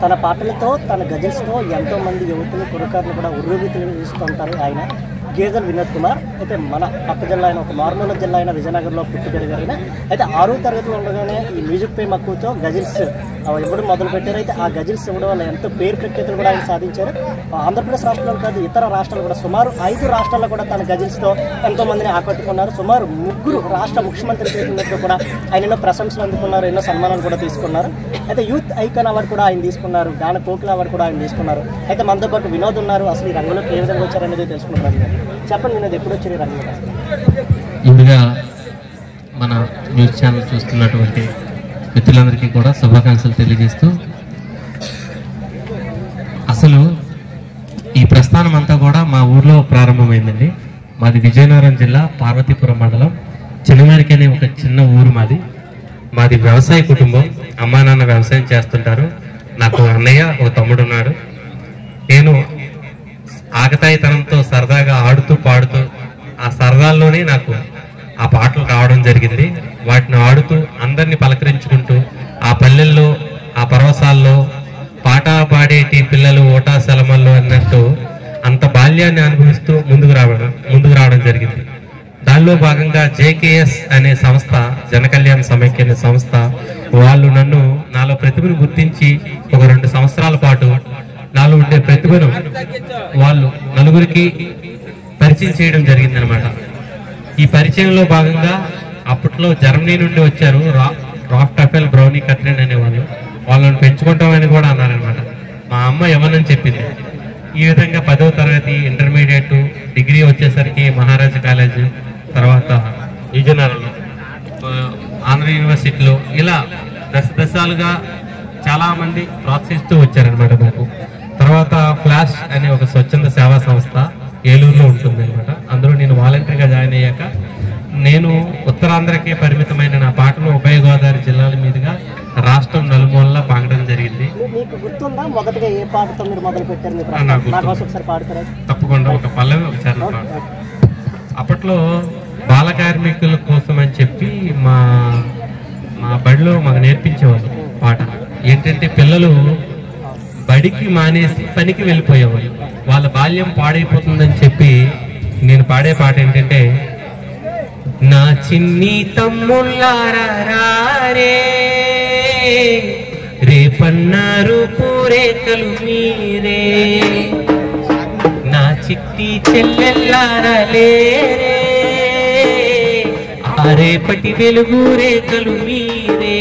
తన పాటలతో తన గజల్స్తో ఎంతో మంది యువతులు కురకారులు కూడా ఉర్రూబితులు తీసుకుంటారు ఆయన గేదెల వినోద్ కుమార్ అయితే మన పక్క జిల్లా అయిన ఒక మారుమూల జిల్లా అయిన విజయనగరంలో పుట్టి పెరిగారు అయితే ఆరో తరగతిలో ఉండగానే ఈ మ్యూజిక్ పై మక్కువతో గజిల్స్ ఎప్పుడు మొదలు పెట్టారు అయితే ఆ గజిల్స్ ఇవ్వడం వల్ల ఎంతో పేరు ప్రఖ్యాతులు కూడా ఆయన సాధించారు ఆంధ్రప్రదేశ్ రాష్ట్రంలో కాదు ఇతర రాష్ట్రాలు కూడా సుమారు ఐదు రాష్ట్రాల్లో కూడా తన గజిల్స్తో ఎంతో మందిని ఆకట్టుకున్నారు సుమారు ముగ్గురు రాష్ట్ర ముఖ్యమంత్రి చేసినట్టు కూడా ఆయన ఎన్నో ప్రశంసలు అందుకున్నారు ఎన్నో సన్మానాలు కూడా తీసుకున్నారు అయితే యూత్ ఐకాన్ అవార్డు కూడా ఆయన తీసుకున్నారు గాన కోకిల అవార్డు కూడా ఆయన తీసుకున్నారు అయితే మనతో పాటు వినోద్ ఉన్నారు అసలు ఈ రంగంలోకి ఏ విధంగా వచ్చారనేది తెలుసుకుంటున్నారు చెప్పండి వినోద్ ఎప్పుడు వచ్చారు ఈ రంగంలో ముందుగా మన న్యూస్ ఛానల్ చూస్తున్నటువంటి మిత్రులందరికీ కూడా శుభాకాంక్షలు తెలియజేస్తూ అసలు ఈ ప్రస్థానం అంతా కూడా మా ఊర్లో ప్రారంభమైందండి మాది విజయనగరం జిల్లా పార్వతీపురం మండలం చిన్నమేరికి అనే ఒక చిన్న ఊరు మాది మాది వ్యవసాయ కుటుంబం అమ్మా నాన్న వ్యవసాయం చేస్తుంటారు నాకు అన్నయ్య ఒక తమ్ముడు ఉన్నాడు నేను ఆకతాయితనంతో సరదాగా ఆడుతూ పాడుతూ ఆ సరదాల్లోనే నాకు ఆ పాటలు రావడం జరిగింది వాటిని ఆడుతూ అందరిని పలకరించుకుంటూ ఆ పల్లెల్లో ఆ పర్వసాల్లో పాట పాడేటి పిల్లలు ఓటా సెలమల్లో అన్నట్టు అంత బాల్యాన్ని అనుభవిస్తూ ముందుకు రావడం ముందుకు రావడం జరిగింది దానిలో భాగంగా జేకేఎస్ అనే సంస్థ జనకళ్యాణ సమైక్య అనే సంస్థ వాళ్ళు నన్ను నాలో ప్రతిభను గుర్తించి ఒక రెండు సంవత్సరాల పాటు నాలో ఉండే ప్రతిభను వాళ్ళు నలుగురికి పరిచయం చేయడం జరిగిందనమాట ఈ పరిచయంలో భాగంగా అప్పట్లో జర్మనీ నుండి వచ్చారు రా- రాఫ్ట్ అఫెల్ బ్రౌనీ కట్రిన్ అనేవాళ్ళు వాళ్ళని పెంచుకుంటామని కూడా అన్నారనమాట మా అమ్మ ఎవరని చెప్పింది ఈ విధంగా పదవ తరగతి ఇంటర్మీడియట్ డిగ్రీ వచ్చేసరికి మహారాజా కాలేజ్ తర్వాత విజయనగరంలో ఆ, ఆంధ్ర యూనివర్సిటీలో ఇలా దశ దశాలుగా చాలా మంది ప్రోత్సహిస్తూ వచ్చారనమాట నాకు తర్వాత ఫ్లాష్ అనే ఒక స్వచ్ఛంద సేవా సంస్థ ఏలూరులో ఉంటుంది అనమాట అందులో నేను వాలంటీర్గా జాయిన్ అయ్యాక నేను ఉత్తరాంధ్రకే పరిమితమైన నా పాటను ఉభయ గోదావరి జిల్లాల మీదుగా రాష్ట్రం నలుమూలలా పాగడం జరిగింది మీ- మీకు గుర్తుందా మొదటగా ఏ పాటతో మీరు మొదలు పెట్టారు మీ నాకు ప్రస్థానం? గుర్తుంది. నా కోసం ఒకసారి పాడతారా తప్పకుండా ఒక పల్లవి ఒక చరణం పాడు. అప్పట్లో బాల కార్మికుల కోసం అని చెప్పి మా మా బడిలో మాకు నేర్పించేవాళ్ళు పాట ఏంటంటే పిల్లలు బడికి మానేసి పనికి వెళ్ళిపోయేవాళ్ళు వాళ్ళ బాల్యం పాడైపోతుందని చెప్పి నేను పాడే పాట ఏంటంటే నా చిన్ని తమ్ముళ్ళారా రే రేపన్నారు పూరేకలు మీరే నా చిట్టి చెల్లెల్లారలే ఆరేపటి వెలుగు రేఖలు మీరే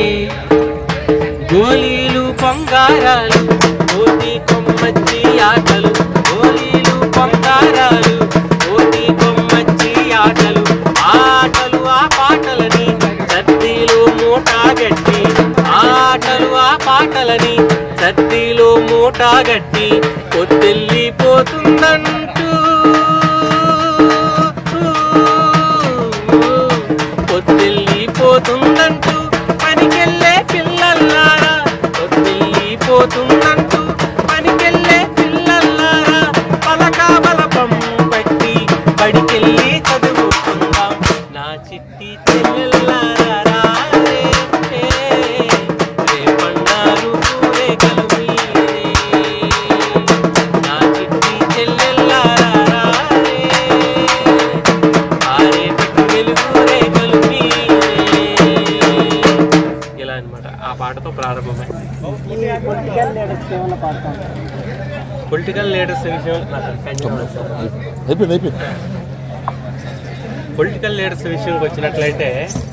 గోళీలు పొంగారాలు కోటి కొమ్మచ్చి ఆటలు గోళీలు పొంగారాలు కోటి కొమ్మచ్చి ఆటలు ఆటలు ఆ పాటలని సద్దిలో మూటాగట్టి ఆటలు ఆ పాటలని సద్దిలో మూటాగట్టి పొత్తెళ్ళిపోతుందంటూ పొత్తెళ్ళిపోతుందంటూ పనికెళ్ళే పిల్లల్లారా పొత్తెళ్ళిపోతుందంటూ పనికెళ్ళే పిల్లల్లారా పలక బలపం పట్టి బడికెళ్ళి చదువుకుందాం నా చిట్టి చెల్లెల్లారా రే, రే, రేపన్నారు పూరేకలు మీరే. నా చిట్టి చెల్లెల్లారా రే, ఆరేపటి వెలుగు రేఖలు మీరే. ఇలా అన్నమాట ఆ పాటతో ప్రారంభమైంది ఈ పొలిటికల్ లీడర్స్ ఏమైనా పాడతాం పొలిటికల్ లీడర్స్ విషయం నాకు కన్ఫ్యూజన్ ఉంది సార్. అయిపోయింది అయిపోయింది పొలిటికల్ లీడర్స్ విషయంకి వచ్చినట్లయితే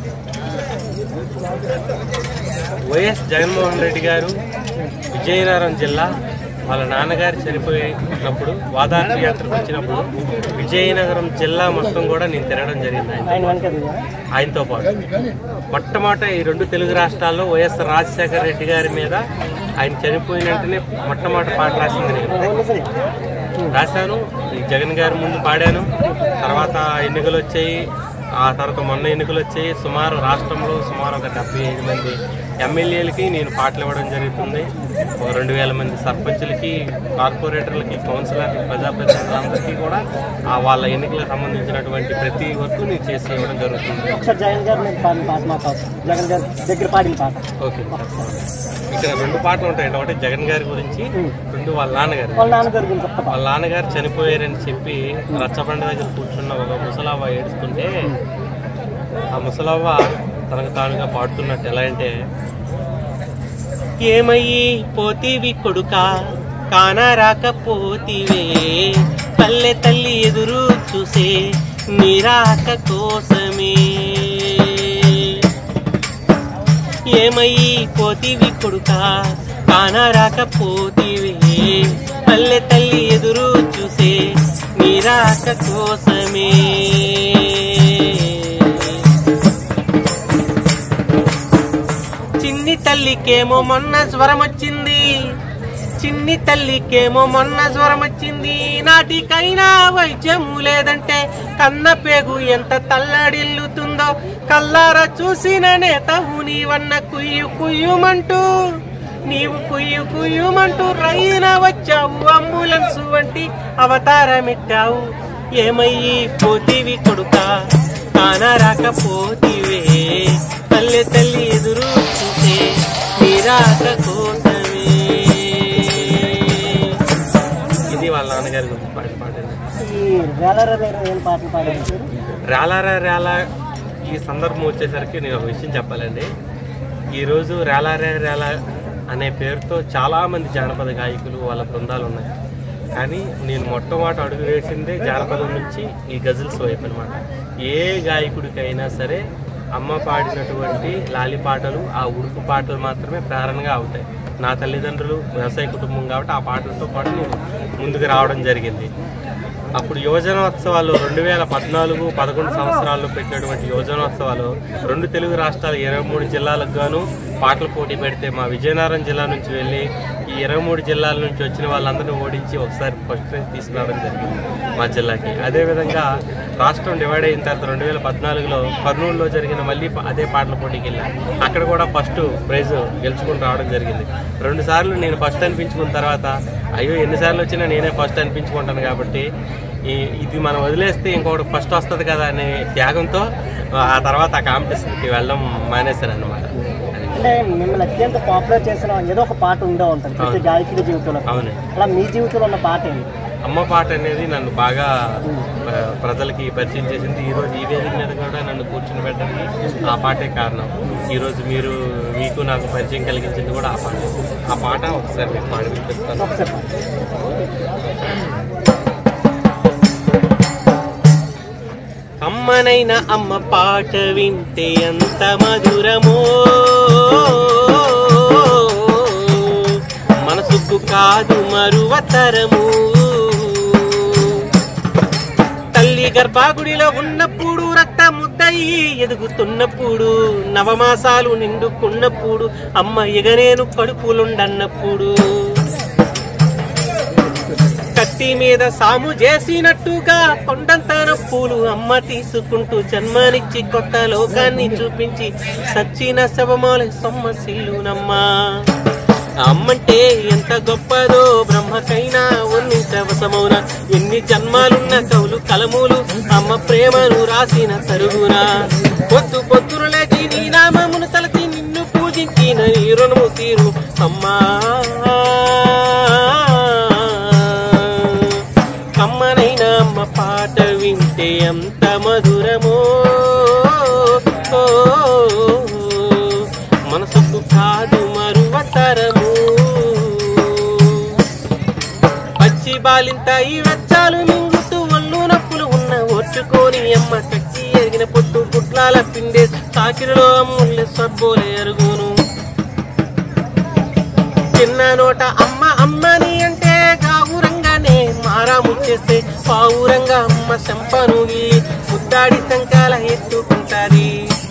వైఎస్ జగన్మోహన్ రెడ్డి గారు విజయనగరం జిల్లా వాళ్ళ నాన్నగారు చనిపోయినప్పుడు వాదార్పు యాత్రకు వచ్చినప్పుడు విజయనగరం జిల్లా మొత్తం కూడా నేను తిరగడం జరిగింది ఆయన ఆయన వెనక దిగారా? ఆయనతో పాటు మొట్టమొదట ఈ రెండు తెలుగు రాష్ట్రాల్లో వైఎస్ రాజశేఖర రెడ్డి గారి మీద ఆయన చనిపోయిన వెంటనే మొట్టమొదటి పాట రాసింది నేను ఓ నిజమే. రాశాను ఈ జగన్ గారి ముందు పాడాను తర్వాత ఎన్నికలు వచ్చాయి ఆ తర్వాత మొన్న ఎన్నికలు వచ్చాయి సుమారు రాష్ట్రంలో సుమారు ఒక డెబ్బై ఐదు మంది ఎమ్మెల్యేలకి నేను పాటలు ఇవ్వడం జరుగుతుంది ఒక రెండు వేల మంది సర్పంచులకి కార్పొరేటర్లకి కౌన్సిలర్లకి ప్రజాప్రతినిధులందరికీ కూడా ఆ వాళ్ళ ఎన్నికలకు సంబంధించినటువంటి ప్రతి వర్క్ నేను చేసి ఇవ్వడం జరుగుతుంది ఒకసారి జగన్ గారు నేను పాడిన పాట మాకు అవసరం. జగన్ గారు దగ్గర పాడిన పాట ఓకే ఇక్కడ రెండు పాటలు ఉంటాయండి ఒకటి జగన్ గారి గురించి రెండు వాళ్ళ నాన్నగారు వాళ్ళ నాన్నగారి గురించి ఒక్క పాట వాళ్ళ నాన్నగారు చనిపోయారని చెప్పి రచ్చబండ దగ్గర కూర్చున్న ఒక ముసలావ్వ ఏడుస్తుంటే ఆ ముసలవ్వ తనకు తానుగా పాడుతున్నట్టు ఎలా అంటే ఏమయ్యి పోతీవి కొడుక కానరాకపోతివే పల్లె తల్లి ఎదురు చూసే నిరాక కోసమే ఏమయ్యి పోతివి కొడుక కానరాకపోతివే పల్లె తల్లి ఎదురు చూసే నిరాక కోసమే చిన్ని తల్లికేమో మొన్న జ్వరం వచ్చింది చిన్ని తల్లికేమో మొన్న జ్వరం వచ్చింది నాటికైనా వైద్యము లేదంటే కన్న పేగు ఎంత తల్లడిల్లుతుందో కల్లారా చూసిన నేతవు నీవన్న కుయ్యు కుయ్యుమంటూ నీవు కుయ్యు కుయ్యుమంటూ రైన వచ్చావు అంబులెన్స్ వంటి అవతారమెత్తావు ఏమయ్యి పోతివి కొడుక కానరాకపోతివే తల్లి తల్లి ఎదురు చూసే నిరాక కోసమే ఇది వాళ్ళ నాన్నగారి గురించి పాడిన పాట అండి. ఈ వేలర నేను ఏం పాటలు పాడారు మీరు? రేలారా రేలా ఈ సందర్భం వచ్చేసరికి నేను ఒక విషయం చెప్పాలండి ఈరోజు రేలారా రేలా అనే పేరుతో చాలామంది జానపద గాయకులు వాళ్ళ బృందాలు ఉన్నాయి కానీ నేను మొట్టమొదటి అడుగు వేసిందే జానపదం నుంచి ఈ గజల్స్ వైపు అనమాట ఏ గాయకుడికైనా సరే అమ్మ పాడినటువంటి లాలి పాటలు ఆ ఉడుకు పాటలు మాత్రమే ప్రేరణగా అవుతాయి నా తల్లిదండ్రులు వ్యవసాయ కుటుంబం కాబట్టి ఆ పాటలతో పాటు నేను ముందుకు రావడం జరిగింది అప్పుడు యువజనోత్సవాలు రెండు వేల పద్నాలుగు పదకొండు సంవత్సరాల్లో పెట్టినటువంటి యువజనోత్సవాలు రెండు తెలుగు రాష్ట్రాల ఇరవై మూడు జిల్లాలకు గాను పాటలు పోటీ పెడితే మా విజయనగరం జిల్లా నుంచి వెళ్ళి ఈ ఇరవై మూడు జిల్లాల నుంచి వచ్చిన వాళ్ళందరినీ ఓడించి ఒకసారి ఫస్ట్ ప్రైజ్ తీసుకురావడం జరిగింది మా జిల్లాకి అదేవిధంగా రాష్ట్రం డివైడ్ అయిన తర్వాత రెండు వేల పద్నాలుగులో కర్నూలులో జరిగిన మళ్ళీ ప- అదే పాటల పోటీకి వెళ్ళాను అక్కడ కూడా ఫస్ట్ ప్రైజ్ గెలుచుకుని రావడం జరిగింది రెండు సార్లు నేను ఫస్ట్ అనిపించుకున్న తర్వాత అయ్యో ఎన్నిసార్లు వచ్చినా నేనే ఫస్ట్ అనిపించుకుంటాను కాబట్టి ఈ ఇది మనం వదిలేస్తే ఇంకొకటి ఫస్ట్ వస్తుంది కదా అనే త్యాగంతో ఆ తర్వాత ఆ కాంపిటీషన్కి వెళ్ళడం మానేశాను అనమాట అంటే మిమ్మల్ని అత్యంత పాపులర్ చేసిన ఏదో ఒక పాట ఉండే ఉంటుంది ప్రతి గాయకుడి జీవితంలో అవును అలా మీ జీవితంలో ఉన్న పాట ఏంటి అమ్మ పాట అనేది నన్ను బాగా ఆ, ప్రజలకి పరిచయం చేసింది ఈ రోజు ఈ వేదిక మీద కూడా నన్ను కూర్చుని పెట్టడానికి ఆ పాటే కారణం ఈ రోజు మీరు మీకు నాకు పరిచయం కలిగించింది కూడా ఆ పాట ఆ పాట ఒకసారి మీకు పాడి వినిపిస్తాను ఒకసారి పాడండి. అమ్మనైన అమ్మ పాట వింటే ఎంత మధురమో మనసుకు కాదు మరువతరము తల్లి గర్భాగుడిలో ఉన్నప్పుడు రక్త ముద్దయి ఎదుగుతున్నప్పుడు నవమాసాలు నిండుకున్నప్పుడు అమ్మ ఇక నేను కడుపులుండన్నప్పుడు కత్తి మీద సాము చేసినట్టుగా కొండంత పూలు అమ్మ తీసుకుంటూ జన్మనిచ్చి కొత్త లోకాన్ని చూపించి సచ్చిన శవమాల సొమ్మసిల్లునమ్మా అమ్మంటే ఎంత గొప్పదో బ్రహ్మకైనా వర్ణించవసమౌన ఎన్ని జన్మాలున్న కవులు కలములు అమ్మ ప్రేమను రాసిన తరుగునా పొద్దు పొద్దున లేచి నీ నామమును తలచి నిన్ను పూజించిన నీ రుణము తీరు అమ్మా అమ్మనైనా అమ్మ పాట వింటే ఎంత మధురమో ఓ, మనసుకు కాదు మరువతరము పచ్చి బాలింత ఈ వెచ్చాలు మింగుతూ ఒళ్ళు నొప్పులు ఉన్న ఓర్చుకొని అమ్మ కచ్చి ఎరిగిన పొట్టు పుట్లాల పిండే తాకిరిలో అమ్ముళ్ళ సబ్బోలే అరుగును చిన్న నోట అమ్మ అమ్మని అంటే గావురంగానే మారాము చేస్తే పావురంగా అమ్మ శంపను ముద్దాడి శంకాల ఎత్తుకుంటాది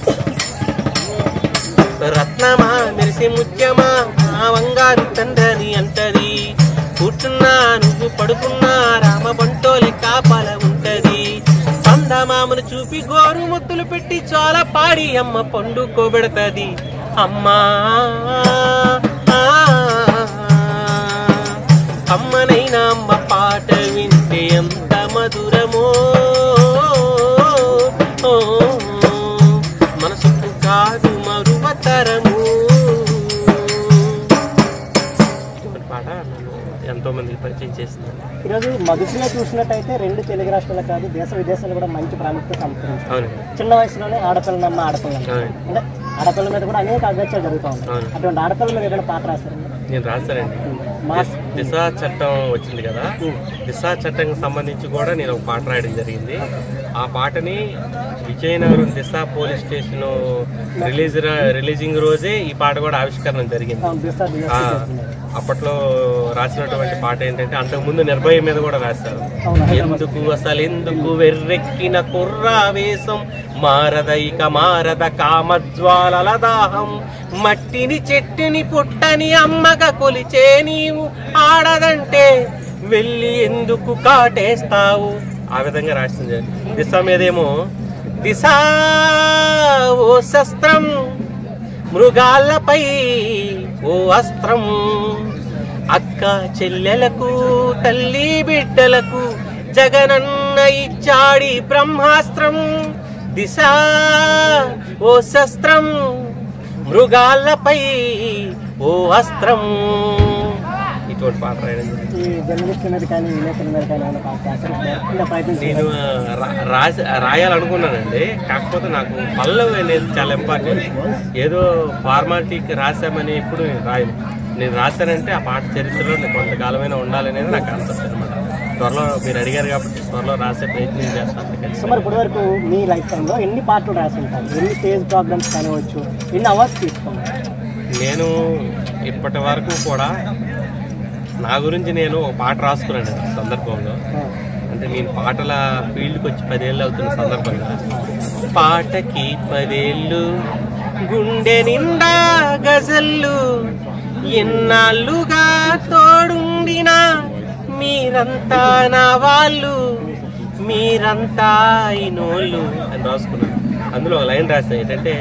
రత్నమా మెరిసే ముత్యమా మా వంగారు తండ్రని అంటది కూర్చున్నా నువ్వు పడుకున్నా రామ బంటోలి కాపల ఉంటది సందమామను చూపి గోరు ముద్దు బొట్టులు పెట్టి చాలా పాడి అమ్మ పండుకోబెడతది అమ్మా అమ్మనైనా అమ్మ పాట వింటే ఎంత మధురమో ఓ, మనసుకు కాదు మరువతరము ఇటువంటి పాట నన్ను ఎంతో మందికి పరిచయం చేసింది ఈరోజు మధుసులో చూసినట్టయితే రెండు తెలుగు రాష్ట్రాలు కాదు దేశ విదేశాలు కూడా మంచి ప్రాముఖ్యత సంతరించారు అవునండి చిన్న వయసులోనే ఆడపిల్లనమ్మ ఆడపిల్ల అవునండి అంటే ఆడపిల్ల మీద కూడా అనేక అగత్యాలు జరుగుతూ ఉంటాయి అవును. అటువంటి ఆడపిల్ల మీద ఏదైనా పాట రాశారు నేను రాశానండి మా దిశ- దిశ చట్టం వచ్చింది కదా దిశ చట్టంకి సంబంధించి కూడా నేను ఒక పాట రాయడం జరిగింది ఆ పాటని Vizianagaram Disha police station release releasing రోజే ఈ పాట కూడా ఆవిష్కరణ జరిగింది దిశ ఆ, అప్పట్లో రాసినటువంటి పాట ఏంటంటే అంతకు ముందు నిర్భయ మీద కూడా రాశారు అవునా? ఎందుకు అసలు ఎందుకు వెర్రెక్కిన కుర్రావేశం మారద ఇక మారద కామజ్వాలల దాహం మట్టిని చెట్టుని పుట్టని అమ్మగా కొలిచే నీవు ఆడదంటే వెళ్ళి ఎందుకు కాటేస్తావు ఆ విధంగా రాసింది దిశ మీదేమో దిశ ఓ శస్త్రం మృగాలపై ఓ అస్త్రం అక్క చెల్లెలకు తల్లి బిడ్డలకు జగనన్న ఇచ్చాడి బ్రహ్మాస్త్రం దిశ ఓ శస్త్రం మృగాలపై ఓ అస్త్రం ఇటువంటి పాట రాయడం జరిగింది. ఈ జర్నలిస్ట్ మీద కానీ విలేకరుల మీద కానీ ఏమైనా పాట రాశారు ఇలా ప్రయత్నించారు నేను రా- రాసి రాయాలనుకున్నానండి కాకపోతే నాకు పల్లవి అనేది చాలా ఇంపార్టెంట్ ఏదో ఫార్మాలిటీకి రాసామని ఎప్పుడు నేను రాయను నేను రాశానంటే ఆ పాట చరిత్రలో నేను కొంతకాలమైనా ఉండాలనేది నాకు కాన్సెప్ట్ అనమాట త్వరలో మీరు అడిగారు కాబట్టి త్వరలో రాసే ప్రయత్నం చేస్తాను సో మరి ఇప్పటి వరకు మీ లైఫ్ టైంలో ఎన్ని పాటలు రాసి ఉంటారు ఎన్ని స్టేజ్ ప్రోగ్రామ్స్ కానివచ్చు ఎన్ని అవార్డ్స్ తీసుకున్నారు నేను ఇప్పటి వరకు కూడా నా గురించి నేను ఒక పాట రాసుకున్నాను ఈ సందర్భంలో అంటే నేను పాటల ఫీల్డ్కి వచ్చి పదేళ్ళు అవుతున్న సందర్భంగా పాటకి పదేళ్ళు గుండె నిండా గజల్లు ఎన్నాళ్ళుగా తోడుండినా మీరంతా నా వాళ్ళు మీరంతా అయినోళ్ళు అని రాసుకున్నాను అందులో ఒక లైన్ రాస్తాను ఏంటంటే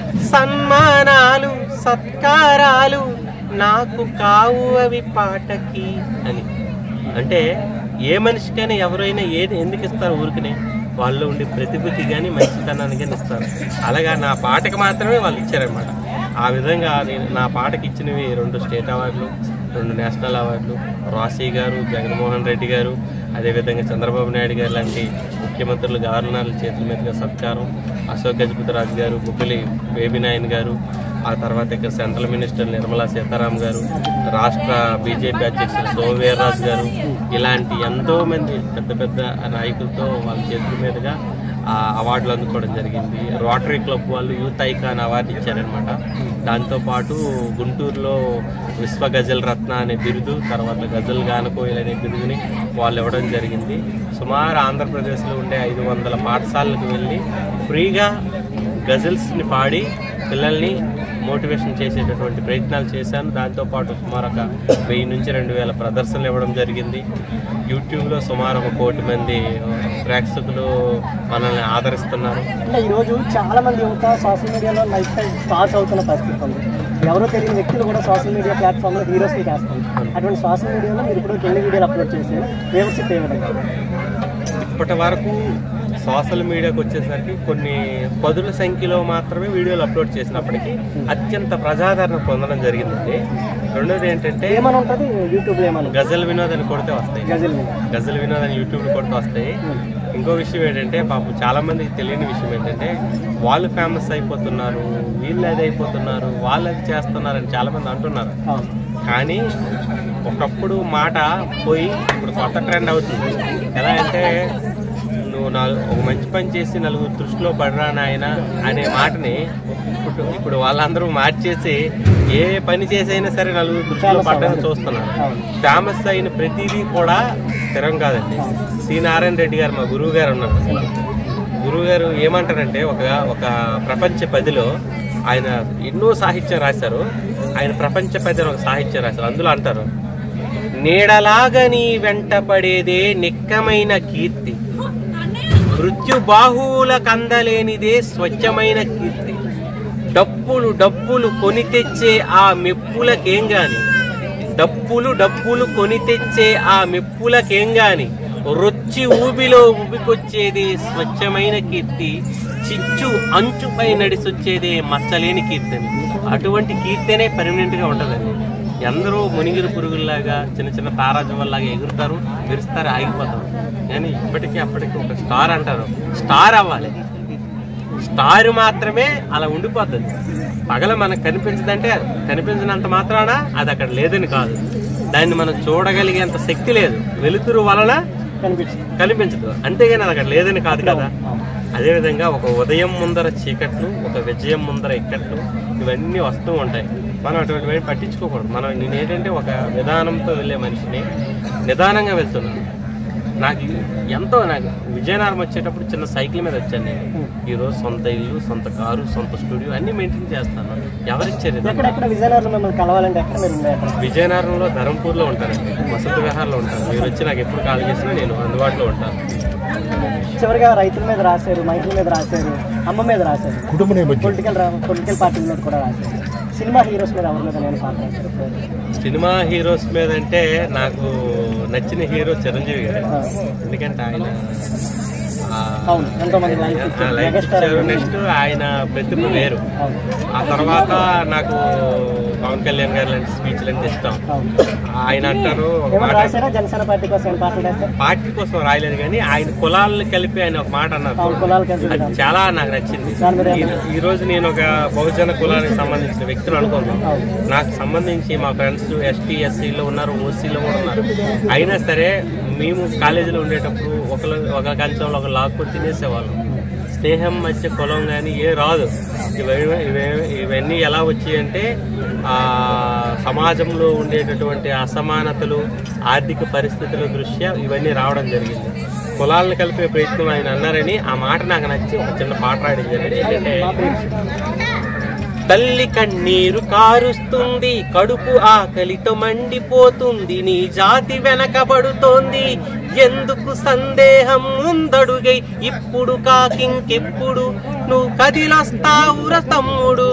సన్మానాలు సత్కారాలు నాకు కావు అవి పాటకి అని అంటే ఏ మనిషికైనా ఎవరైనా ఏది ఎందుకు ఇస్తారు ఊరికనే వాళ్ళు ఉండే ప్రతిభకి కానీ మంచితనానికి కానీ ఇస్తారు అలాగా నా పాటకి మాత్రమే వాళ్ళు ఇచ్చారనమాట ఆ విధంగా నేను నా పాటకి ఇచ్చినవి రెండు స్టేట్ అవార్డులు రెండు నేషనల్ అవార్డులు రాశీ గారు జగన్మోహన్ రెడ్డి గారు అదేవిధంగా చంద్రబాబు నాయుడు గారు లాంటి ముఖ్యమంత్రులు గవర్నర్ల చేతుల మీదుగా సత్కారం అశోక్ గజపతిరాజు గారు బుబ్బలి బేబీ నాయన్ గారు ఆ తర్వాత ఇక్కడ సెంట్రల్ మినిస్టర్ నిర్మలా సీతారాం గారు రాష్ట్ర బీజేపీ అధ్యక్షులు సోమవీర్రాజు గారు ఇలాంటి ఎంతో మంది పెద్ద పెద్ద నాయకులతో వాళ్ళ చేతుల మీదుగా ఆ అవార్డులు అందుకోవడం జరిగింది రోటరీ క్లబ్ వాళ్ళు యూత్ ఐకాన్ అవార్డు ఇచ్చారనమాట దాంతోపాటు గుంటూరులో విశ్వ గజల్ రత్న అనే బిరుదు తర్వాత గజల్ గానకోయిల్ అనే బిరుదుని వాళ్ళు ఇవ్వడం జరిగింది సుమారు ఆంధ్రప్రదేశ్లో ఉండే ఐదు వందల పాఠశాలలకు వెళ్ళి ఫ్రీగా గజల్స్ని పాడి పిల్లల్ని మోటివేషన్ చేసేటటువంటి ప్రయత్నాలు చేశాను దాంతోపాటు సుమారు ఒక వెయ్యి నుంచి రెండు వేల ప్రదర్శనలు ఇవ్వడం జరిగింది యూట్యూబ్లో సుమారు ఒక కోటి మంది ప్రేక్షకులు మనల్ని ఆదరిస్తున్నారు అంటే ఈరోజు చాలా మంది యువత సోషల్ మీడియాలో లైఫ్ స్టైల్ స్టార్స్ అవుతున్న పరిస్థితి ఉంది ఎవరో తెలియని వ్యక్తులు కూడా సోషల్ మీడియా ప్లాట్ఫామ్లో హీరోస్ని చేస్తారు అటువంటి సోషల్ మీడియాలో మీరు ఇప్పుడు ఎన్ని వీడియోలు అప్లోడ్ చేశారు వ్యూవర్షిప్ ఏ విధంగా ఇప్పటి వరకు సోషల్ మీడియాకి వచ్చేసరికి కొన్ని పదుల సంఖ్యలో మాత్రమే వీడియోలు అప్లోడ్ చేసినప్పటికీ అత్యంత ప్రజాదరణ పొందడం జరిగిందండి రెండోది ఏంటంటే ఏమని ఉంటుంది యూట్యూబ్లో ఏమని గజల్ వినోద్ అని కొడితే వస్తాయి గజల్ మీద గజల్ వినోద్ అని యూట్యూబ్ కొడితే వస్తాయి ఇంకో విషయం ఏంటంటే పాపం చాలా మందికి తెలియని విషయం ఏంటంటే వాళ్ళు ఫేమస్ అయిపోతున్నారు వీళ్ళు అది అయిపోతున్నారు వాళ్ళు అది చేస్తున్నారు అని చాలా మంది అంటున్నారు అవును కానీ ఒకప్పుడు మాట పోయి ఇప్పుడు కొత్త ట్రెండ్ అవుతుంది ఎలా అంటే నువ్వు నాలుగు ఒక మంచి పని చేసి నలుగురు దృష్టిలో పడరా నాయన అనే మాటని ఇప్పుడు ఇప్పుడు వాళ్ళందరూ మార్చేసి ఏ పని చేసైనా సరే నలుగురు దృష్టిలో పడ్డాలని చూస్తున్నారు ఫేమస్ అయిన ప్రతిదీ కూడా స్థిరం కాదండి సి నారాయణ రెడ్డి గారు మా గురువు గారు ఉన్నారు గురువు గారు ఏమంటారంటే ఒక ఒక ప్రపంచ పదిలో ఆయన ఎన్నో సాహిత్యం రాశారు ఆయన ప్రపంచ పది అని ఒక సాహిత్యం రాశారు అందులో అంటారు నీడలాగా నీ వెంట పడేదే నిక్కమైన కీర్తి మృత్యు బాహువుల కందలేనిదే స్వచ్ఛమైన కీర్తి డప్పులు డప్పులు కొని తెచ్చే ఆ మెప్పులకేం గాని డప్పులు డప్పులు కొని తెచ్చే ఆ మెప్పులకేం గాని రొచ్చి ఊబిలో ఊబికొచ్చేదే స్వచ్ఛమైన కీర్తి చిచ్చు అంచుపై నడిసొచ్చేదే మచ్చలేని కీర్తని అటువంటి కీర్తనే పర్మనెంట్ గా ఉంటదండి ఎందరో మునిగిన పురుగుల్లాగా చిన్న చిన్న తారాజువల్లాగా ఎగురుతారు విరుస్తారు ఆగిపోతారు కానీ ఇప్పటికీ అప్పటికి ఒక స్టార్ అంటారు స్టార్ అవ్వాలి స్టార్ మాత్రమే అలా ఉండిపోతుంది పగల మనకు కనిపించదంటే కనిపించినంత మాత్రాన అది అక్కడ లేదని కాదు దాన్ని మనం చూడగలిగేంత శక్తి లేదు వెలుతురు వలన కనిపించింది కనిపించదు అంతేగాని అది అక్కడ లేదని కాదు కదా అదేవిధంగా ఒక ఉదయం ముందర చీకట్లు ఒక విజయం ముందర ఇక్కట్లు ఇవన్నీ వస్తూ ఉంటాయి మనం అటువంటివి పట్టించుకోకూడదు మనం నేను ఏంటంటే ఒక విధానంతో వెళ్ళే మనిషిని నిదానంగా వెళ్తున్నాను నాకు ఎంతో నాకు విజయనగరం వచ్చేటప్పుడు చిన్న సైకిల్ మీద వచ్చాను నేను ఈ రోజు సొంత ఇల్లు సొంత కారు సొంత స్టూడియో అన్ని మెయింటైన్ చేస్తాను ఎవరిచ్చారు ఇది? ఎక్కడెక్కడ విజయనగరంలో మిమ్మల్ని కలవాలంటే ఎక్కడ మీరు ఉండే అక్కడ విజయనగరంలో ధరంపూర్లో ఉంటానండి వసంత విహార్లో ఉంటాను మీరు వచ్చి నాకు ఎప్పుడు కాల్ చేసినా నేను అందుబాటులో ఉంటాను చివరిగా రైతుల మీద రాశారు మైకుల మీద రాశారు అమ్మ మీద రాశారు కుటుంబ నేపథ్యం పొలిటికల్ పొలిటికల్ పార్టీల మీద కూడా రాశారు సినిమా హీరోస్ మీద ఎవరి మీద నేను పాట రాశారు సినిమా హీరోస్ మీద అంటే నాకు నచ్చిన హీరో చిరంజీవి గారు ఆ, ఎందుకంటే ఆయన ఆ, అవును ఎంతో మంది లైఫ్ ఆ ఇచ్చారు లైఫ్ మెగాస్టార్ ఇచ్చారు నెక్స్ట్ ఆయన ప్రతిభ వేరు అవును ఆ తర్వాత నాకు పవన్ కళ్యాణ్ గారు లాంటి స్పీచ్లు అంటే ఇష్టం అవును ఆయన అంటారు ఒక ఏమైనా మాట రాశారా జనసేన పార్టీ కోసం ఏమైనా పాటలు రాశారు పార్టీ కోసం రాయలేదు కానీ ఆయన కులాలను కలిపి ఆయన ఒక మాట అన్నారు అవును కులాలు కలిసి అది చాలా నాకు నచ్చింది దాని మీద ఈ- ఈ రోజు నేను ఒక బహుజన కులానికి సంబంధించిన వ్యక్తిని అనుకున్నాను అవును. నాకు సంబంధించి మా ఫ్రెండ్స్ ఎస్టీ ఎస్సీలో ఉన్నారు ఓసీలో కూడా ఉన్నారు అయినా సరే మేము కాలేజీలో ఉండేటప్పుడు ఒకరు ఒక కంచంలో ఒక లాక్కొని తినేసేవాళ్ళం స్నేహం మధ్య కులం కానీ ఏ రాదు ఇవన్నీ ఇవే- ఇవన్నీ ఎలా వచ్చాయంటే ఆ సమాజంలో ఉండేటటువంటి అసమానతలు ఆర్థిక పరిస్థితుల దృష్ట్యా ఇవన్నీ రావడం జరిగింది కులాలను కలిపే ప్రయత్నం ఆయన అన్నారని ఆ మాట నాకు నచ్చి ఒక చిన్న పాట రాయడం జరిగింది ఏంటంటే తల్లి కన్నీరు కారుస్తుంది కడుపు ఆకలితో మండిపోతుంది నీ జాతి వెనకబడుతోంది ఎందుకు సందేహం ముందడుగై ఇప్పుడు కాకింకెప్పుడు నువ్వు కదిలొస్తావుర తమ్ముడు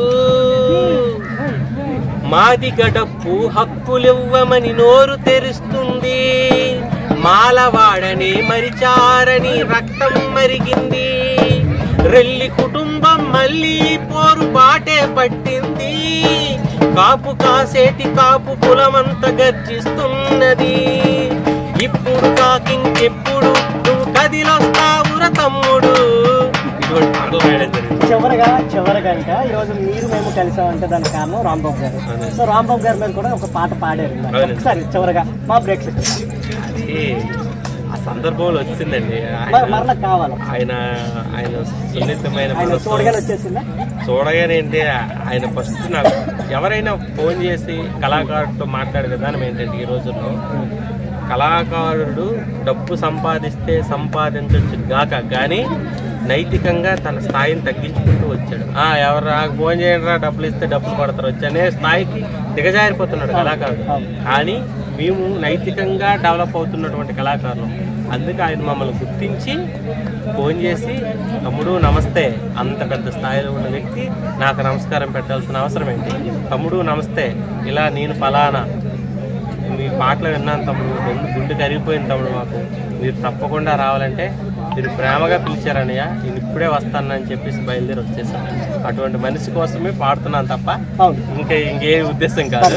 మాది గడప్పు హక్కులివ్వమని నోరు తెరుస్తుంది మాలవాడని మరిచారని రక్తం మరిగింది రెల్లి కుటుంబం మళ్ళీ పోరు బాటే పట్టింది కాపు కాసేటి కాపు కులమంత గర్జిస్తున్నది ఇప్పుడు కాకింకెప్పుడు నువ్వు కదిలొస్తావుర తమ్ముడు ఇటువంటి పాటలు రాయడం జరిగింది చివరగా చివరగా ఇంకా ఈరోజు మీరు మేము కలిసామంటే దానికి కారణం రాంబాబు గారు అవును. సో రాంబాబు గారి మీద కూడా ఒక పాట పాడారు ఇందాక. అవును. ఒకసారి చివరగా మా బ్రేక్స్ అది ఆ సందర్భంలో వచ్చిందండి ఆయన మరలా కావాలి ఆయన ఆయన సున్నితమైన ఆయన మనసు చూడగానే వచ్చేసిందా చూడగానే ఏంటి ఆయన ఫస్ట్ నాకు ఎవరైనా ఫోన్ చేసి కళాకారుడితో మాట్లాడే విధానం ఏంటంటే ఈ రోజుల్లో కళాకారుడు డబ్బు సంపాదిస్తే సంపాదించవచ్చు గాక కానీ నైతికంగా తన స్థాయిని తగ్గించుకుంటూ వచ్చాడు ఆ ఎవరు నాకు ఫోన్ చేయండి రా డబ్బులు ఇస్తే డబ్బులు పడతారు వచ్చి అనే స్థాయికి దిగజారిపోతున్నాడు కళాకారుడు కానీ మేము నైతికంగా డెవలప్ అవుతున్నటువంటి కళాకారులు అందుకే ఆయన మమ్మల్ని గుర్తించి ఫోన్ చేసి తమ్ముడు నమస్తే అంత పెద్ద స్థాయిలో ఉన్న వ్యక్తి నాకు నమస్కారం పెట్టాల్సిన అవసరం ఏంటి తమ్ముడు నమస్తే ఇలా నేను ఫలానా మీ పాటలు విన్నాను తమ్ముడు గుండె గుండె కరిగిపోయింది తమ్ముడు మాకు మీరు తప్పకుండా రావాలంటే మీరు ప్రేమగా పిలిచారనయ్య నేను ఇప్పుడే వస్తానని చెప్పేసి బయలుదేరి వచ్చేసాను అటువంటి మనిషి కోసమే పాడుతున్నాను తప్ప అవును ఇంకా ఇంకే ఉద్దేశం కాదు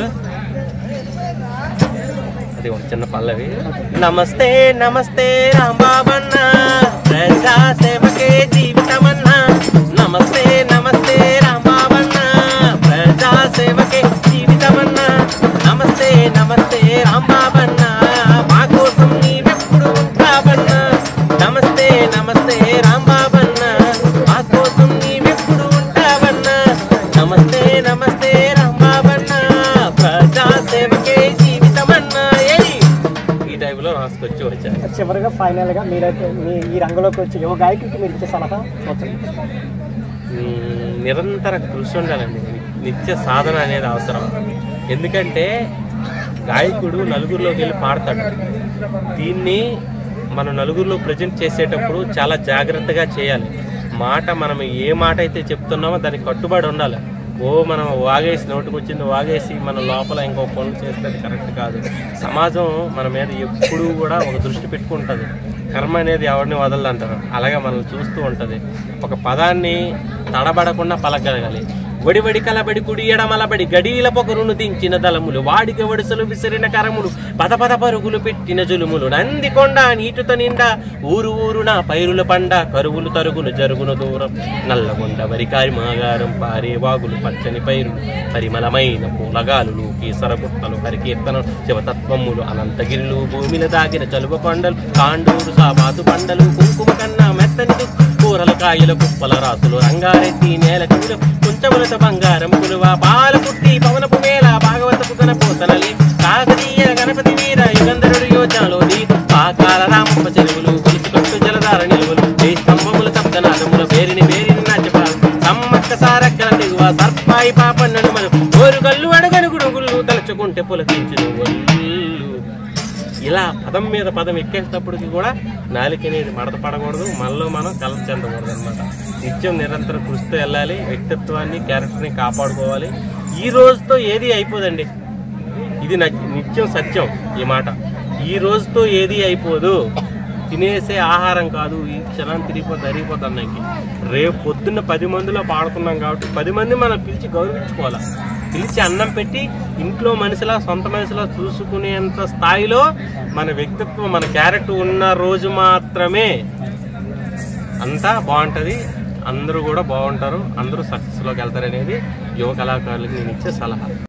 అది ఒక చిన్న పల్లవి నమస్తే నమస్తే రాంబాబన్న ప్రజా సేవకే జీవితమన్న నమస్తే నమస్తే రాంబాబన్న ప్రజా సేవకే జీవితమన్న నమస్తే నమస్తే రాంబాబన్న మా కోసం నీవెప్పుడు ఉంటావన్న నమస్తే నమస్తే రాంబాబన్న మా కోసం నీవెప్పుడు ఉంటావన్న నమస్తే నమస్తే రాంబాబన్న ప్రజా సేవకే జీవితమన్నా ఏయ్! ఈ టైంలో రాసుకొచ్చి వచ్చాను చివరిగా ఫైనల్ గా మీరైతే మీ ఈ రంగంలోకి వచ్చి యువ గాయకుడికి మీరు ఇచ్చే సలహా సూచన మ్మ్, నిరంతర కృషి ఉండాలండి నిత్య సాధన అనేది అవసరం ఎందుకంటే గాయకుడు నలుగురిలోకి వెళ్ళి పాడతాడు దీన్ని మనం నలుగురిలో ప్రజెంట్ చేసేటప్పుడు చాలా జాగ్రత్తగా చేయాలి మాట మనం ఏ మాట అయితే చెప్తున్నామో దానికి కట్టుబడి ఉండాలి ఓ మనం వాగేసి నోటికి వచ్చింది వాగేసి మన లోపల ఇంకో పనులు చేస్తే అది కరెక్ట్ కాదు సమాజం మన మీద ఎప్పుడూ కూడా ఒక దృష్టి పెట్టుకుంటుంది కర్మ అనేది ఎవరిని వదలదు అంటారు అలాగే మనల్ని చూస్తూ ఉంటుంది ఒక పదాన్ని తడబడకుండా పలకగలగాలి వడివడి కలబడి కుడి ఎడమలబడి గడీల పొగరును దించిన దళములు వాడికి వడుసలు విసిరిన కరములు పద పద పరుగులు పెట్టిన జులుములు నందికొండ నీటుత నిండా ఊరు ఊరున పైరుల పండ కరువులు తరుగును జరుగును దూరం నల్లగొండ వరి మాగారం పారే వాగులు పచ్చని పైరులు పరిమళమైన పూలగాలులు కీసరగుట్టలు హరికీర్తనం శివతత్వములు అనంతగిరులు భూమిల దాగిన చలువ కొండలు కాండూరు సాబాతు పండలు కుంకుమ కన్నా మెత్తని దుక్కు, కూరల కాయల కుప్పల రాసులు రంగారెడ్డి నేల కవిలు కుంచములత బంగారం కులువ పాల పుట్టి పవనపు మేళ భాగవతపు గణ పోతనలి కాకతీయ గణపతి వీర యుగంధరుడు యోజనలోని పాకాల రామప్ప చెరువులు గొలుసు కట్టు జలధార నిలువలు ఏ స్తంభముల శబ్దనాదముల పేరిని పేరిని నాట్యపాలు సమ్మక్క సారక్కల తెగువ సర్పాయి పాప నడుమలు గోరుగల్లు అడగను గుడుగులు తలుచుకుంటే పులకించును ఒళ్ళు ఇలా పదం మీద పదం ఎక్కేటప్పటికి కూడా నాలిక అనేది మడత పడకూడదు మనలో మనం కలత చెందకూడదు అనమాట నిత్యం నిరంతరం కృషితో వెళ్ళాలి వ్యక్తిత్వాన్ని క్యారెక్టర్ని కాపాడుకోవాలి ఈ రోజుతో ఏది అయిపోదండి ఇది న- నిత్యం సత్యం ఈ మాట ఈ రోజుతో ఏది అయిపోదు తినేసే ఆహారం కాదు ఈ క్షణం తిరిగిపోతే అరిగిపోతుంది అన్నకి రేపు పొద్దున్న పది మందిలో పాడుతున్నాం కాబట్టి పది మంది మనం పిలిచి గౌరవించుకోవాలి పిలిచి అన్నం పెట్టి ఇంట్లో మనిషిలా సొంత మనిషిలా చూసుకునేంత స్థాయిలో మన వ్యక్తిత్వం మన క్యారెక్టర్ ఉన్న రోజు మాత్రమే అంతా బాగుంటుంది అందరూ కూడా బాగుంటారు అందరూ సక్సెస్లోకి వెళ్తారనేది యువ కళాకారులకు నేను ఇచ్చే సలహా